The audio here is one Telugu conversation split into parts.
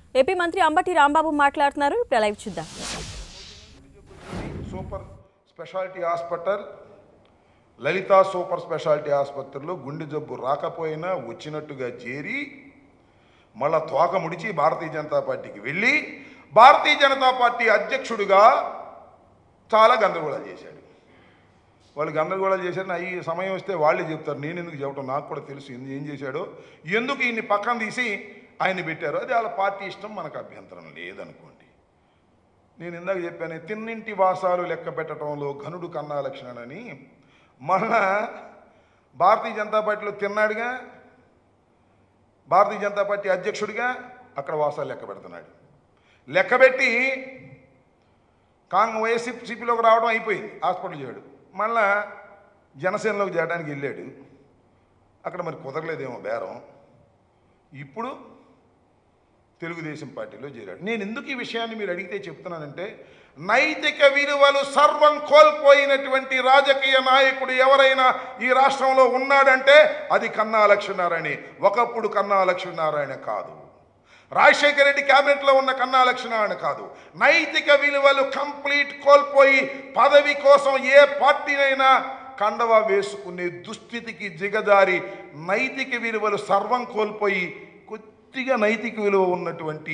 ఏపీ మంత్రి అంబటి రాంబాబు మాట్లాడుతున్నారు ఇప్పుడు లైవ్ చూద్దాం super speciality hospital Lalitha super speciality ఆసుపత్రిలో గుండె జబ్బు రాకపోయినా వచ్చినట్టుగా చేరి మళ్ళా తోక ముడిచి భారతీయ జనతా పార్టీకి వెళ్ళి భారతీయ జనతా పార్టీ అధ్యక్షుడిగా చాలా గందరగోళాలు చేశాడు వాళ్ళు గందరగోళాలు చేశారు నా ఈ సమయం వస్తే వాళ్ళే చెప్తారు నేను ఎందుకు చెప్పడం నాకు కూడా తెలుసు ఎందు- ఏం చేశాడో ఎందుకు ఈయన్ని పక్కన తీసి ఆయన పెట్టారు అది వాళ్ళ పార్టీ ఇష్టం మనకు అభ్యంతరం లేదనుకోండి నేను ఇందాక చెప్పాను తిన్నింటి వాసాలు లెక్క పెట్టడంలో ఘనుడు కన్నా లక్షణని మళ్ళా భారతీయ జనతా పార్టీలో తిన్నాడుగా భారతీయ జనతా పార్టీ అధ్యక్షుడిగా అక్కడ వాసాలు లెక్క పెడుతున్నాడు లెక్కబెట్టి కాంగ్ వైఎస్సీపీలోకి రావడం అయిపోయింది హాస్పిటల్ చేయడు మళ్ళా జనసేనలోకి చేయడానికి వెళ్ళాడు అక్కడ మరి కుదరలేదేమో బేరం ఇప్పుడు తెలుగుదేశం పార్టీలో చేరాడు నేను ఎందుకు ఈ విషయాన్ని మీరు అడిగితే చెప్తున్నానంటే నైతిక విలువలు సర్వం కోల్పోయినటువంటి రాజకీయ నాయకుడు ఎవరైనా ఈ రాష్ట్రంలో ఉన్నాడంటే అది కన్నా లక్ష్మీనారాయణ ఒకప్పుడు కన్నా లక్ష్మీనారాయణ కాదు రాజశేఖర రెడ్డి క్యాబినెట్లో ఉన్న కన్నా లక్ష్మీనారాయణ కాదు నైతిక విలువలు కంప్లీట్ కోల్పోయి పదవి కోసం ఏ పార్టీనైనా కండవ వేసుకునే దుస్థితికి దిగజారి నైతిక విలువలు సర్వం కోల్పోయి కొద్దిగా నైతిక విలువ ఉన్నటువంటి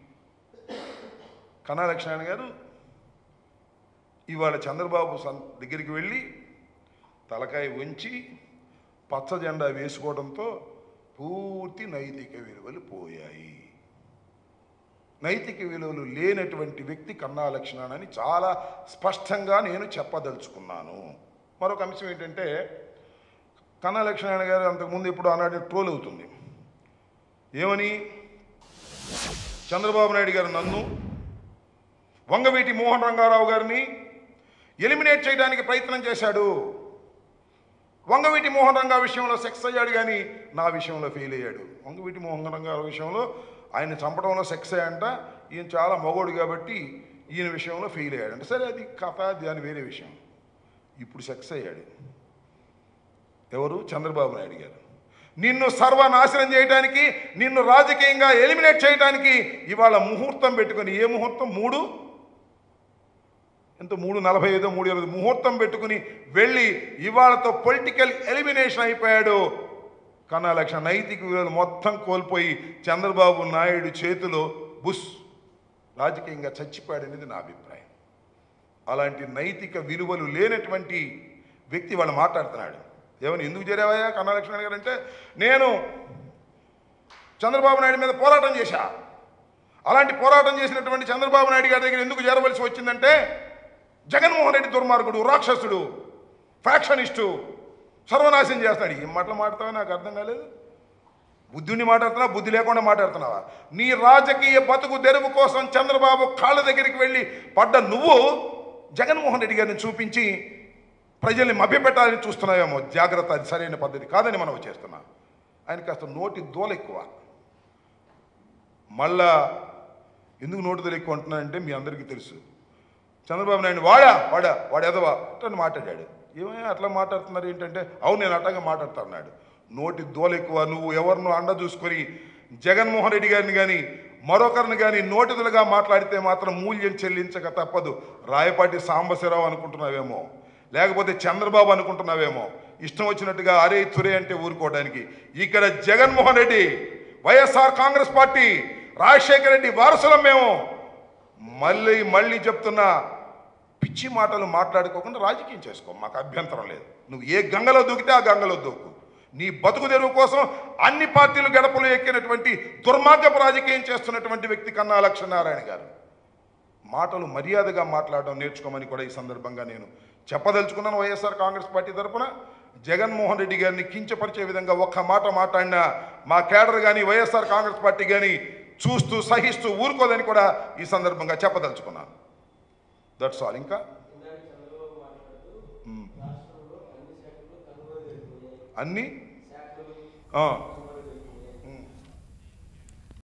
కన్నా లక్ష్మణ గారు ఇవాళ చంద్రబాబు సన్ దగ్గరికి వెళ్ళి తలకాయ ఉంచి పచ్చ జెండా వేసుకోవడంతో పూర్తి నైతిక విలువలు పోయాయి నైతిక విలువలు లేనటువంటి వ్యక్తి కన్నా లక్షణాన్ని అని చాలా స్పష్టంగా నేను చెప్పదలుచుకున్నాను మరొక అంశం ఏంటంటే కన్నా లక్ష్మణ గారు అంతకుముందు ఇప్పుడు ఆనాడు ట్రోల్ అవుతుంది ఏమని చంద్రబాబు నాయుడు గారు నన్ను వంగవీటి మోహన్ రంగారావు గారిని ఎలిమినేట్ చేయడానికి ప్రయత్నం చేశాడు వంగవీటి మోహన్ రంగా విషయంలో సెక్స్ అయ్యాడు కానీ నా విషయంలో ఫెయిల్ అయ్యాడు వంగవీటి మోహన్ రంగారావు విషయంలో ఆయన చంపడంలో సెక్స్ అయ్యంట ఈయన చాలా మగోడు కాబట్టి ఈయన విషయంలో ఫెయిల్ అయ్యాడు అంటే సరే అది కథ దాని వేరే విషయం ఇప్పుడు సెక్స్ అయ్యాడు ఎవరు చంద్రబాబు నాయుడు గారు నిన్ను సర్వనాశనం చేయడానికి నిన్ను రాజకీయంగా ఎలిమినేట్ చేయడానికి ఇవాళ ముహూర్తం పెట్టుకొని ఏ ముహూర్తం మూడు ఎంత మూడు నలభై ఐదో మూడు ఇరవై ముహూర్తం పెట్టుకుని వెళ్ళి ఇవాళతో పొలిటికల్ ఎలిమినేషన్ అయిపోయాడు కన్నా లక్ష నైతిక విలువలు మొత్తం కోల్పోయి చంద్రబాబు నాయుడు చేతిలో బుస్ రాజకీయంగా చచ్చిపోయాడనేది నా అభిప్రాయం అలాంటి నైతిక విలువలు లేనటువంటి వ్యక్తి వాళ్ళు మాట్లాడుతున్నాడు ఏమని ఎందుకు చేరావయ్యా కన్నా లక్ష్మణ్ గారు అంటే నేను చంద్రబాబు నాయుడు మీద పోరాటం చేశా అలాంటి పోరాటం చేసినటువంటి చంద్రబాబు నాయుడు గారి దగ్గర ఎందుకు చేరవలసి వచ్చిందంటే జగన్మోహన్ రెడ్డి దుర్మార్గుడు రాక్షసుడు ఫ్యాక్షనిస్టు సర్వనాశనం చేస్తాడు ఏం మాటలు మాట్లాడతావో నాకు అర్థం కాలేదు బుద్ధుని మాట్లాడుతున్నావా బుద్ధి లేకుండా మాట్లాడుతున్నావా నీ రాజకీయ బతుకు తెరువు కోసం చంద్రబాబు కాళ్ళ దగ్గరికి వెళ్ళి పడ్డ నువ్వు జగన్మోహన్ రెడ్డి గారిని చూపించి ప్రజల్ని మభ్యపెట్టాలని చూస్తున్నావేమో జాగ్రత్త అది సరైన పద్ధతి కాదని మనం చేస్తున్నా ఆయన కాస్త నోటి దోల ఎక్కువ మళ్ళా ఎందుకు నోటి దోల ఎక్కువ అంటున్నానంటే మీ అందరికీ తెలుసు చంద్రబాబు నాయుడు వాడా వాడా వాడు ఎదవా అని మాట్లాడాడు ఏమైనా అట్లా మాట్లాడుతున్నారు ఏంటంటే అవును నేను అట్టగా మాట్లాడుతున్నాడు నోటి దోల ఎక్కువ నువ్వు ఎవరినో అండ చూసుకొని జగన్మోహన్ రెడ్డి గారిని కానీ మరొకరిని కానీ నోటిదులుగా మాట్లాడితే మాత్రం మూల్యం చెల్లించక తప్పదు రాయపాటి సాంబశివరావు అనుకుంటున్నావేమో లేకపోతే చంద్రబాబు అనుకుంటున్నావేమో ఇష్టం వచ్చినట్టుగా అరే తురే అంటే ఊరుకోవడానికి ఇక్కడ Jaganmohan Reddy YSR Congress party Rajasekhara Reddy వారసులం మేము మళ్ళీ మళ్ళీ చెప్తున్నా పిచ్చి మాటలు మాట్లాడుకోకుండా రాజకీయం చేసుకో మాకు అభ్యంతరం లేదు నువ్వు ఏ గంగలో దూకితే ఆ గంగలో దూకు నీ బతుకు తెరువు కోసం అన్ని పార్టీలు గడపలు ఎక్కినటువంటి దుర్మార్గపు రాజకీయం చేస్తున్నటువంటి వ్యక్తి కన్నా లక్ష్మీనారాయణ గారు మాటలు మర్యాదగా మాట్లాడడం నేర్చుకోమని కూడా ఈ సందర్భంగా నేను చెప్పదలుచుకున్నాను వైఎస్ఆర్ కాంగ్రెస్ పార్టీ తరపున జగన్మోహన్ రెడ్డి గారిని కించపరిచే విధంగా ఒక్క మాట మాట్లాడినా మా కేడర్ కానీ వైఎస్ఆర్ కాంగ్రెస్ పార్టీ కానీ చూస్తూ సహిస్తూ ఊరుకోదని కూడా ఈ సందర్భంగా చెప్పదలుచుకున్నాను దట్స్ ఆల్ ఇంకా మ్మ్. అన్ని ఆ.